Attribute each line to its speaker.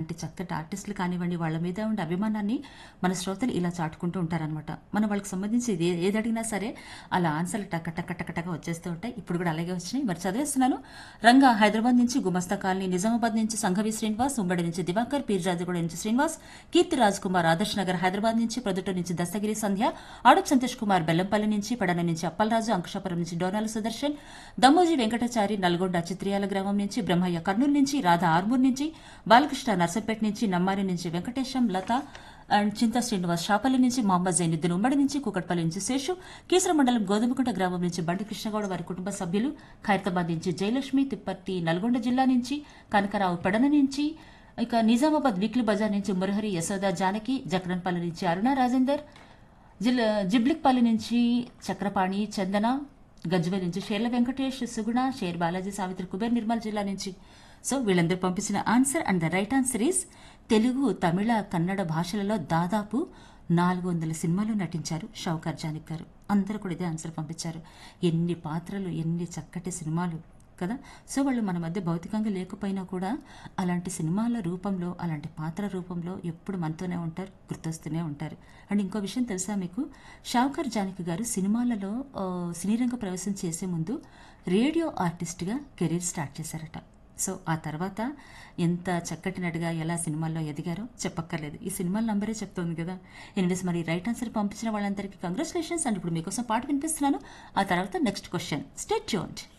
Speaker 1: అలాంటి చక్కటి ఆర్టిస్టులు కానివ్వండి వాళ్ళ మీద ఉండే అభిమానాన్ని మన శ్రోతలు ఇలా చాటుకుంటూ ఉంటారనమాట మనం వాళ్ళకి సంబంధించి ఏ- ఏది అడిగినా సరే అలా ఆన్సర్లు టక్క టక్క టక్క టక్క వచ్చేస్తూ ఉంటాయి ఇప్పుడు కూడా అలాగే వచ్చినాయి మరి చదివేస్తున్నాను రంగా హైదరాబాద్ నుంచి గుమస్తా కాలనీ నిజామాబాద్ నుంచి సంఘవి శ్రీనివాస్ ఉమ్మడి నుంచి దివాకర్ పీర్జాదిగూడ నుంచి శ్రీనివాస్ కీర్తి రాజ్ కుమార్ ఆదర్శ్ నగర్ హైదరాబాద్ నుంచి ప్రొద్దుట నుంచి దస్తగిరి సంధ్య ఆడప్ సంతోష్ కుమార్ బెల్లంపల్లి నుంచి పడన నుంచి అప్పలరాజు అంకుశాపురం నుంచి డోనాల సుదర్శన్ దమ్మోజీ వెంకటాచారి నల్గొండ చిత్రియాల గ్రామం నుంచి బ్రహ్మయ్య కర్నూలు నుంచి రాధా ఆర్మూర్ నుంచి బాలకృష్ణ నర్సంపేట నుంచి నమ్మారి నుంచి వెంకటేశం లత అండ్ చింతా శ్రీనివాస్ షాపల్లి నుంచి మహమ్మద్ జైనుద్దీన్ ఉమ్మడి నుంచి కూకట్పల్లి నుంచి శేషు కీసర మండలం గోధుమకుంట గ్రామం నుంచి బండి కృష్ణగౌడ వారి కుటుంబ సభ్యులు ఖైరతాబాద్ నుంచి జయలక్ష్మి తిప్పర్తి నల్గొండ జిల్లా నుంచి కనకరావు పెడన నుంచి ఇక నిజామాబాద్ వీక్లీ బజార్ నుంచి మురహరి యశోద జానకి జక్రన్పల్లి నుంచి అరుణ రాజేందర్ జిల్ జిబ్లిక్పల్లి నుంచి చక్రపాణి చందన గజ్వేల్ నుంచి షేర్ల వెంకటేష్ సుగుణ షేర్ బాలాజీ సావిత్రి కుబేర్ నిర్మల్ జిల్లా నుంచి సో వీళ్ళందరూ పంపించిన answer and the right answer is Telugu Tamil Kannada భాషలలో దాదాపు నాలుగు వందల సినిమాలు నటించారు షౌకర్ జానిక్ గారు అందరూ కూడా ఇదే ఆన్సర్ పంపించారు ఎన్ని పాత్రలు ఎన్ని చక్కటి సినిమాలు కదా సో వాళ్ళు మన మధ్య భౌతికంగా లేకపోయినా కూడా అలాంటి సినిమాల రూపంలో అలాంటి పాత్ర రూపంలో ఎప్పుడు మనతోనే ఉంటారు గుర్తొస్తూనే ఉంటారు అండ్ ఇంకో విషయం తెలుసా మీకు షావుకర్ జానకి గారు సినిమాలలో ఆ, సినీరంగ ప్రవేశం చేసే ముందు రేడియో ఆర్టిస్ట్గా కెరీర్ స్టార్ట్ చేశారట సో ఆ తర్వాత ఎంత చక్కటి నటిగా ఎలా సినిమాల్లో ఎదిగారో చెప్పక్కర్లేదు ఈ సినిమాల నంబరే చెప్తోంది కదా ఎనివేస్ మరి రైట్ ఆన్సర్ పంపించిన వాళ్ళందరికీ కంగ్రాచులేషన్స్ అండ్ ఇప్పుడు మీకోసం పాట వినిపిస్తున్నాను ఆ తర్వాత నెక్స్ట్ క్వశ్చన్ స్టేట్ ట్యూన్డ్